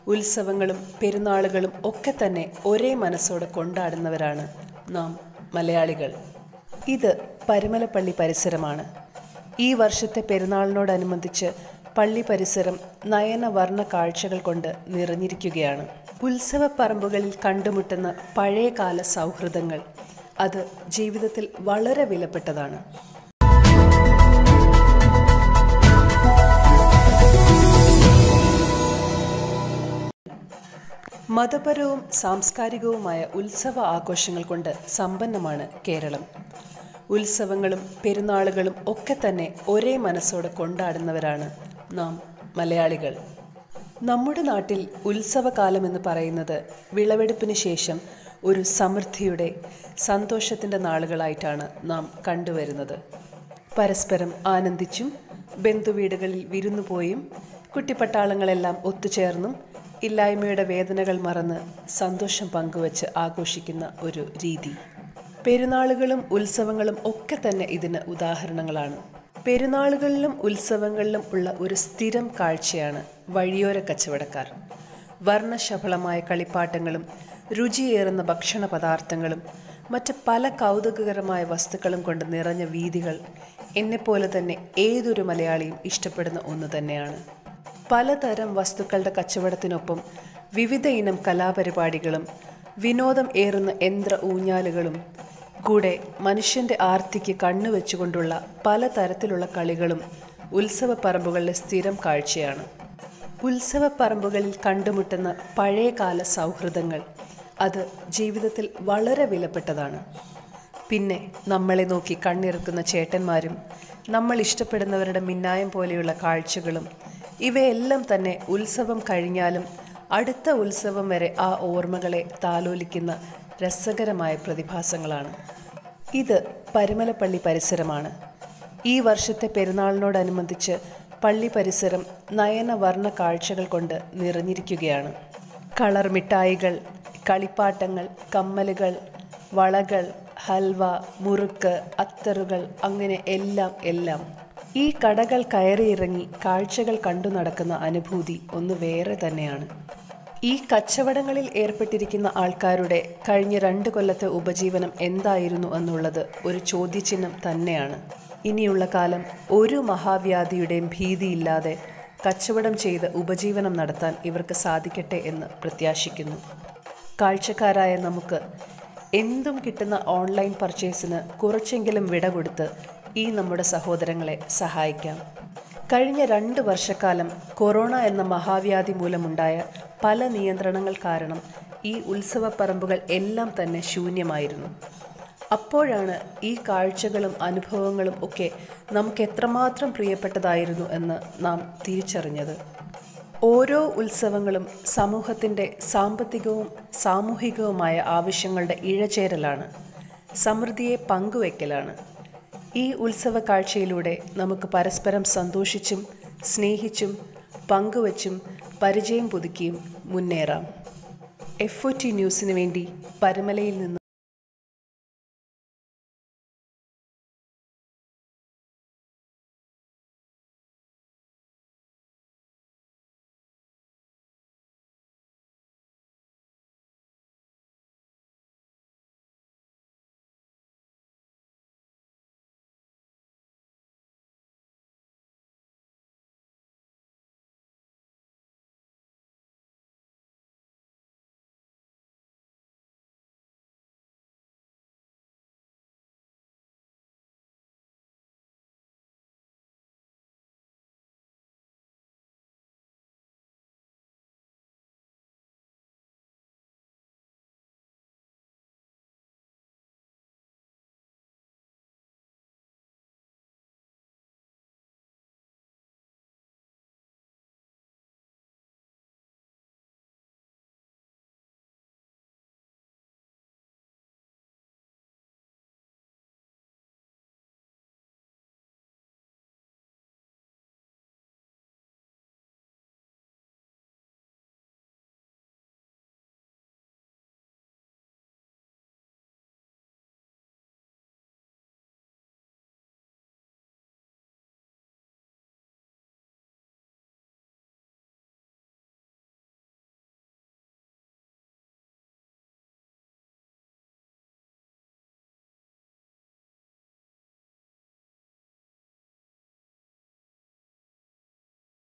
ഉത്സവങ്ങളും പെരുന്നാളുകളും ഒക്കെ തന്നെ ഒരേ മനസ്സോടെ കൊണ്ടാടുന്നവരാണ് നാം മലയാളികൾ ഇത് പരുമലപ്പള്ളി പരിസരമാണ് ഈ വർഷത്തെ പെരുന്നാളിനോടനുബന്ധിച്ച് പള്ളി പരിസരം നയനവർണ്ണ കാഴ്ചകൾ കൊണ്ട് നിറഞ്ഞിരിക്കുകയാണ് ഉത്സവപ്പറമ്പുകളിൽ കണ്ടുമുട്ടുന്ന പഴയകാല സൗഹൃദങ്ങൾ അത് ജീവിതത്തിൽ വളരെ വിലപ്പെട്ടതാണ് മതപരവും സാംസ്കാരികവുമായ ഉത്സവ ആഘോഷങ്ങൾ കൊണ്ട് സമ്പന്നമാണ് കേരളം ഉത്സവങ്ങളും പെരുന്നാളുകളും ഒക്കെ തന്നെ ഒരേ മനസ്സോടെ കൊണ്ടാടുന്നവരാണ് നാം മലയാളികൾ നമ്മുടെ നാട്ടിൽ ഉത്സവകാലം എന്ന് പറയുന്നത് വിളവെടുപ്പിന് ശേഷം ഒരു സമൃദ്ധിയുടെ സന്തോഷത്തിൻ്റെ നാളുകളായിട്ടാണ് നാം കണ്ടുവരുന്നത് പരസ്പരം ആനന്ദിച്ചും ബന്ധുവീടുകളിൽ വിരുന്നുപോയും കുട്ടിപ്പട്ടാളങ്ങളെല്ലാം ഒത്തുചേർന്നും ഇല്ലായ്മയുടെ വേദനകൾ മറന്ന് സന്തോഷം പങ്കുവച്ച് ആഘോഷിക്കുന്ന ഒരു രീതി പെരുന്നാളുകളും ഉത്സവങ്ങളും ഒക്കെ തന്നെ ഇതിന് ഉദാഹരണങ്ങളാണ് പെരുന്നാളുകളിലും ഉത്സവങ്ങളിലും ഉള്ള ഒരു സ്ഥിരം കാഴ്ചയാണ് വഴിയോര കച്ചവടക്കാർ വർണ്ണശബളമായ കളിപ്പാട്ടങ്ങളും രുചിയേറുന്ന ഭക്ഷണ പദാർത്ഥങ്ങളും മറ്റ് പല കൗതുകകരമായ വസ്തുക്കളും കൊണ്ട് നിറഞ്ഞ വീതികൾ എന്നെപ്പോലെ തന്നെ ഏതൊരു മലയാളിയും ഇഷ്ടപ്പെടുന്ന ഒന്ന് തന്നെയാണ് പലതരം വസ്തുക്കളുടെ കച്ചവടത്തിനൊപ്പം വിവിധ ഇനം കലാപരിപാടികളും വിനോദം ഏറുന്ന യന്ത്ര ഊഞ്ഞാലുകളും കൂടെ മനുഷ്യന്റെ ആർത്തിക്ക് കണ്ണുവെച്ചുകൊണ്ടുള്ള പലതരത്തിലുള്ള കളികളും ഉത്സവപ്പറമ്പുകളിലെ സ്ഥിരം കാഴ്ചയാണ് ഉത്സവപ്പറമ്പുകളിൽ കണ്ടുമുട്ടുന്ന പഴയകാല സൗഹൃദങ്ങൾ അത് ജീവിതത്തിൽ വളരെ വിലപ്പെട്ടതാണ് പിന്നെ നമ്മളെ നോക്കി കണ്ണിറുക്കുന്ന ചേട്ടന്മാരും നമ്മൾ ഇഷ്ടപ്പെടുന്നവരുടെ മിന്നായം പോലെയുള്ള കാഴ്ചകളും ഇവയെല്ലാം തന്നെ ഉത്സവം കഴിഞ്ഞാലും അടുത്ത ഉത്സവം വരെ ആ ഓർമ്മകളെ താലോലിക്കുന്ന രസകരമായ പ്രതിഭാസങ്ങളാണ് ഇത് പരുമലപ്പള്ളി പരിസരമാണ് ഈ വർഷത്തെ പെരുന്നാളിനോടനുബന്ധിച്ച് പള്ളി പരിസരം നയനവർണ്ണ കാഴ്ചകൾ കൊണ്ട് നിറഞ്ഞിരിക്കുകയാണ് കളർ മിഠായികൾ കളിപ്പാട്ടങ്ങൾ കമ്മലുകൾ വളകൾ ഹൽവ മുറുക്ക് അത്തറുകൾ അങ്ങനെ എല്ലാം എല്ലാം ഈ കടകൾ കയറിയിറങ്ങി കാഴ്ചകൾ കണ്ടു നടക്കുന്ന അനുഭൂതി ഒന്ന് വേറെ തന്നെയാണ് ഈ കച്ചവടങ്ങളിൽ ഏർപ്പെട്ടിരിക്കുന്ന ആൾക്കാരുടെ കഴിഞ്ഞ രണ്ട് കൊല്ലത്തെ ഉപജീവനം എന്തായിരുന്നു എന്നുള്ളത് ഒരു ചോദ്യചിഹ്നം തന്നെയാണ് ഇനിയുള്ള കാലം ഒരു മഹാവ്യാധിയുടെയും ഭീതിയില്ലാതെ കച്ചവടം ചെയ്ത് ഉപജീവനം നടത്താൻ ഇവർക്ക് സാധിക്കട്ടെ എന്ന് പ്രത്യാശിക്കുന്നു കാഴ്ചക്കാരായ നമുക്ക് എന്തും കിട്ടുന്ന ഓൺലൈൻ പർച്ചേസിന് കുറച്ചെങ്കിലും വിട കൊടുത്ത് ഈ നമ്മുടെ സഹോദരങ്ങളെ സഹായിക്കാം കഴിഞ്ഞ രണ്ട് വർഷക്കാലം കൊറോണ എന്ന മഹാവ്യാധി മൂലമുണ്ടായ പല നിയന്ത്രണങ്ങൾ കാരണം ഈ ഉത്സവപ്പറമ്പുകൾ എല്ലാം തന്നെ ശൂന്യമായിരുന്നു അപ്പോഴാണ് ഈ കാഴ്ചകളും അനുഭവങ്ങളും ഒക്കെ നമുക്ക് എത്രമാത്രം പ്രിയപ്പെട്ടതായിരുന്നു എന്ന് നാം തിരിച്ചറിഞ്ഞത് ഓരോ ഉത്സവങ്ങളും സമൂഹത്തിൻ്റെ സാമ്പത്തികവും സാമൂഹികവുമായ ആവശ്യങ്ങളുടെ ഇഴചേരലാണ് സമൃദ്ധിയെ പങ്കുവയ്ക്കലാണ് ഈ ഉത്സവ കാഴ്ചയിലൂടെ നമുക്ക് പരസ്പരം സന്തോഷിച്ചും സ്നേഹിച്ചും പങ്കുവച്ചും പരിചയം പുതുക്കിയും മുന്നേറാം എഫ് ഒ ടി ന്യൂസിന് വേണ്ടി പരമലയിൽ നിന്ന്